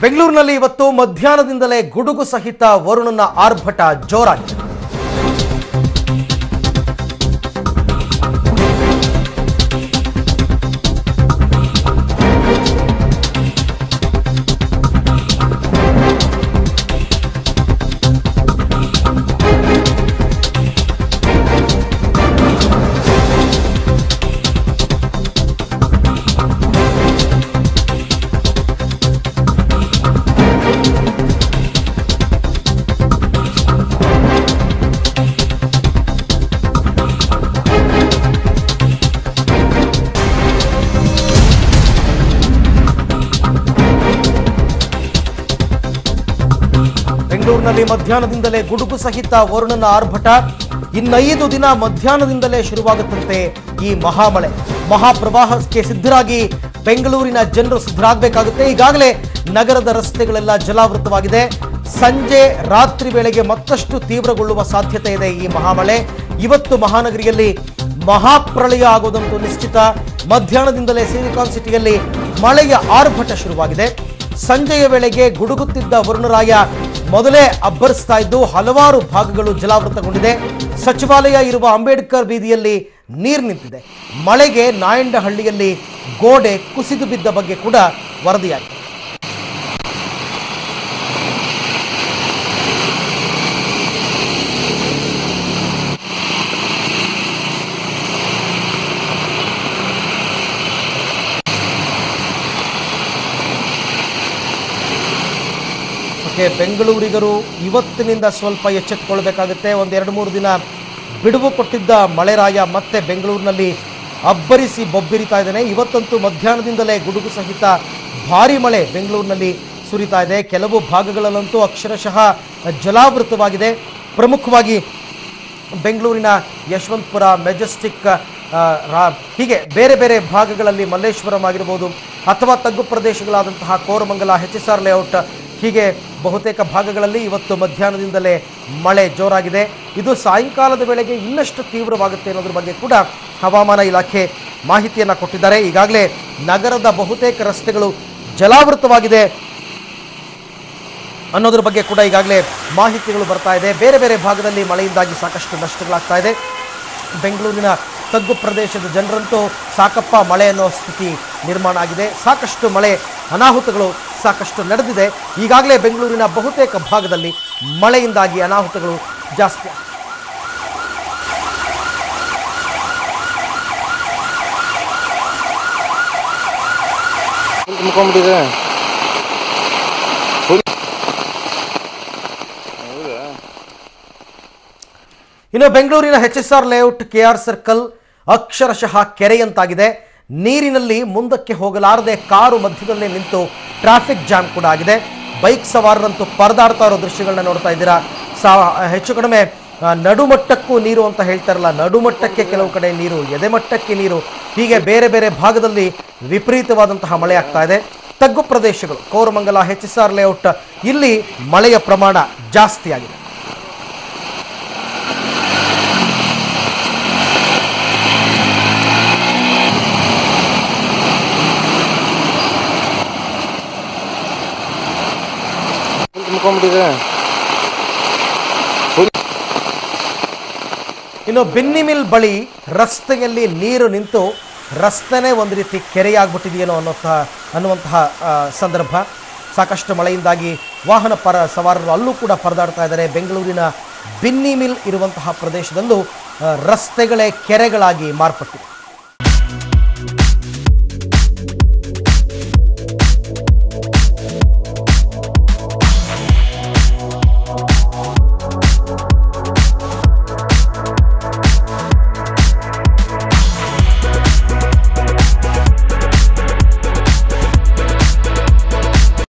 ಬೆಂಗಳೂರಿನಲ್ಲಿ ಇವತ್ತು ಮಧ್ಯಾಹ್ನದಿಂದಲೇ ಗುಡುಗು ಸಹಿತ ವರುಣನ ಆರ್ಭಟ ಜೋರಾಗಿದೆ ಬೆಂಗಳೂರಿನಲ್ಲಿ ಮಧ್ಯಾಹ್ನದಿಂದಲೇ ಗುಡುಗು ಸಹಿತ ವರುಣನ ಆರ್ಭಟ ಇನ್ನೈದು ದಿನ ಮಧ್ಯಾಹ್ನದಿಂದಲೇ ಶುರುವಾಗುತ್ತಂತೆ ಈ ಮಹಾಮಳೆ ಮಹಾಪ್ರವಾಹಕ್ಕೆ ಸಿದ್ಧರಾಗಿ ಬೆಂಗಳೂರಿನ ಜನರು ಸಿದ್ಧರಾಗಬೇಕಾಗುತ್ತೆ ಈಗಾಗಲೇ ನಗರದ ರಸ್ತೆಗಳೆಲ್ಲ ಜಲಾವೃತವಾಗಿದೆ ಸಂಜೆ ರಾತ್ರಿ ವೇಳೆಗೆ ಮತ್ತಷ್ಟು ತೀವ್ರಗೊಳ್ಳುವ ಸಾಧ್ಯತೆ ಇದೆ ಈ ಮಹಾಮಳೆ ಇವತ್ತು ಮಹಾನಗರಿಯಲ್ಲಿ ಮಹಾಪ್ರಳಯ ಆಗೋದಂತೂ ನಿಶ್ಚಿತ ಮಧ್ಯಾಹ್ನದಿಂದಲೇ ಸಿಲಿಕಾನ್ ಸಿಟಿಯಲ್ಲಿ ಮಳೆಯ ಆರ್ಭಟ ಶುರುವಾಗಿದೆ ಸಂಜೆಯ ವೇಳೆಗೆ ಗುಡುಗುತ್ತಿದ್ದ ವರುಣರಾಯ ಮೊದಲೇ ಅಬ್ಬರಿಸ್ತಾ ಇದ್ದು ಹಲವಾರು ಭಾಗಗಳು ಜಲಾವೃತಗೊಂಡಿದೆ ಸಚಿವಾಲಯ ಇರುವ ಅಂಬೇಡ್ಕರ್ ಬೀದಿಯಲ್ಲಿ ನೀರು ನಿಂತಿದೆ ಮಳೆಗೆ ನಾಯಂಡಹಳ್ಳಿಯಲ್ಲಿ ಗೋಡೆ ಕುಸಿದು ಬಿದ್ದ ಬಗ್ಗೆ ಕೂಡ ವರದಿಯಾಗಿದೆ ಓಕೆ ಬೆಂಗಳೂರಿಗರು ಇವತ್ತಿನಿಂದ ಸ್ವಲ್ಪ ಎಚ್ಚೆತ್ತುಕೊಳ್ಬೇಕಾಗುತ್ತೆ ಒಂದು ಎರಡು ಮೂರು ದಿನ ಬಿಡುವು ಕೊಟ್ಟಿದ್ದ ಮಳೆರಾಯ ಮತ್ತೆ ಬೆಂಗಳೂರಿನಲ್ಲಿ ಅಬ್ಬರಿಸಿ ಬೊಬ್ಬಿರಿತಾ ಇದ್ದಾನೆ ಇವತ್ತಂತೂ ಮಧ್ಯಾಹ್ನದಿಂದಲೇ ಗುಡುಗು ಸಹಿತ ಭಾರಿ ಮಳೆ ಬೆಂಗಳೂರಿನಲ್ಲಿ ಸುರಿತಾ ಇದೆ ಕೆಲವು ಭಾಗಗಳಲ್ಲಂತೂ ಅಕ್ಷರಶಃ ಜಲಾವೃತವಾಗಿದೆ ಪ್ರಮುಖವಾಗಿ ಬೆಂಗಳೂರಿನ ಯಶವಂತಪುರ ಮೆಜೆಸ್ಟಿಕ್ ಆ, ರಾ- ಹೀಗೆ ಬೇರೆ ಬೇರೆ ಭಾಗಗಳಲ್ಲಿ ಮಲ್ಲೇಶ್ವರಂ ಆಗಿರ್ಬೋದು ಅಥವಾ ತಗ್ಗು ಪ್ರದೇಶಗಳಾದಂತಹ Koramangala H S R layout ಹೀಗೆ ಬಹುತೇಕ ಭಾಗಗಳಲ್ಲಿ ಇವತ್ತು ಮಧ್ಯಾಹ್ನದಿಂದಲೇ ಮಳೆ ಜೋರಾಗಿದೆ ಇದು ಸಾಯಂಕಾಲದ ವೇಳೆಗೆ ಇನ್ನಷ್ಟು ತೀವ್ರವಾಗುತ್ತೆ ಅನ್ನೋದ್ರ ಬಗ್ಗೆ ಕೂಡ ಹವಾಮಾನ ಇಲಾಖೆ ಮಾಹಿತಿಯನ್ನು ಕೊಟ್ಟಿದ್ದಾರೆ ಈಗಾಗಲೇ ನಗರದ ಬಹುತೇಕ ರಸ್ತೆಗಳು ಜಲಾವೃತವಾಗಿದೆ ಅನ್ನೋದ್ರ ಬಗ್ಗೆ ಕೂಡ ಈಗಾಗಲೇ ಮಾಹಿತಿಗಳು ಬರ್ತಾ ಇದೆ ಬೇರೆ ಬೇರೆ ಭಾಗದಲ್ಲಿ ಮಳೆಯಿಂದಾಗಿ ಸಾಕಷ್ಟು ನಷ್ಟಗಳಾಗ್ತಾ ಇದೆ ಬೆಂಗಳೂರಿನ ತಗ್ಗು ಪ್ರದೇಶದ ಜನರಂತೂ ಸಾಕಪ್ಪ ಮಳೆ ಅನ್ನೋ ಸ್ಥಿತಿ ನಿರ್ಮಾಣ ಆಗಿದೆ ಸಾಕಷ್ಟು ಮಳೆ ಅನಾಹುತಗಳು ಸಾಕಷ್ಟು ನಡೆದಿದೆ ಈಗಾಗಲೇ ಬೆಂಗಳೂರಿನ ಬಹುತೇಕ ಭಾಗದಲ್ಲಿ ಮಳೆಯಿಂದಾಗಿ ಅನಾಹುತಗಳು ಜಾಸ್ತಿ ಆಗ್ತಿದೆ. ತುಂಬ್ಕೊಂಡ್ಬಿಟ್ಟಿದೆ ಹೌದಾ ಇನ್ನು ಬೆಂಗಳೂರಿನ H S R layout K R circle ಅಕ್ಷರಶಃ ಕೆರೆಯಂತಾಗಿದೆ ನೀರಿನಲ್ಲಿ ಮುಂದಕ್ಕೆ ಹೋಗಲಾರದೆ ಕಾರು ಮಧ್ಯದಲ್ಲೇ ನಿಂತು ಟ್ರಾಫಿಕ್ ಜಾಮ್ ಕೂಡ ಆಗಿದೆ ಬೈಕ್ ಸವಾರರಂತೂ ಪರದಾಡ್ತಾ ಇರೋ ದೃಶ್ಯಗಳನ್ನ ನೋಡ್ತಾ ಇದ್ದೀರಾ ಸಾ ಹೆಚ್ಚು ಕಡಿಮೆ ಆ, ನಡುಮಟ್ಟಕ್ಕೂ ನೀರು ಅಂತ ಹೇಳ್ತಾರಲ್ಲ ನಡುಮಟ್ಟಕ್ಕೆ ಕೆಲವು ಕಡೆ ನೀರು ಎದೆಮಟ್ಟಕ್ಕೆ ನೀರು ಹೀಗೆ ಬೇರೆ ಬೇರೆ ಭಾಗದಲ್ಲಿ ವಿಪರೀತವಾದಂತಹ ಮಳೆ ಆಗ್ತಾ ಇದೆ ತಗ್ಗು ಪ್ರದೇಶಗಳು Koramangala H S R layout ಇಲ್ಲಿ ಮಳೆಯ ಪ್ರಮಾಣ ಜಾಸ್ತಿ ಆಗಿದೆ ತುಂಬ್ಕೊಂಡ್ಬಿಟ್ಟಿದೆ ಇನ್ನು ಬಿನ್ನಿಮಿಲ್ ಬಳಿ ರಸ್ತೆಯಲ್ಲಿ ನೀರು ನಿಂತು ರಸ್ತೆನೇ ಒಂದು ರೀತಿ ಕೆರೆಯಾಗ್ಬಿಟ್ಟಿದೆಯೇನೋ ಅನ್ನೋಂತಹ ಅನ್ನುವಂತಹ ಆ, ಸಂದರ್ಭ ಸಾಕಷ್ಟು ಮಳೆಯಿಂದಾಗಿ ವಾಹನ ಪರ ಸವಾರರು ಅಲ್ಲೂ ಕೂಡ ಪರದಾಡ್ತಾ ಇದ್ದಾರೆ ಬೆಂಗಳೂರಿನ ಬಿನ್ನಿ ಮಿಲ್ ಇರುವಂತಹ ಪ್ರದೇಶದಲ್ಲೂ ಆ, ರಸ್ತೆಗಳೇ ಕೆರೆಗಳಾಗಿ ಮಾರ್ಪಟ್ಟಿವೆ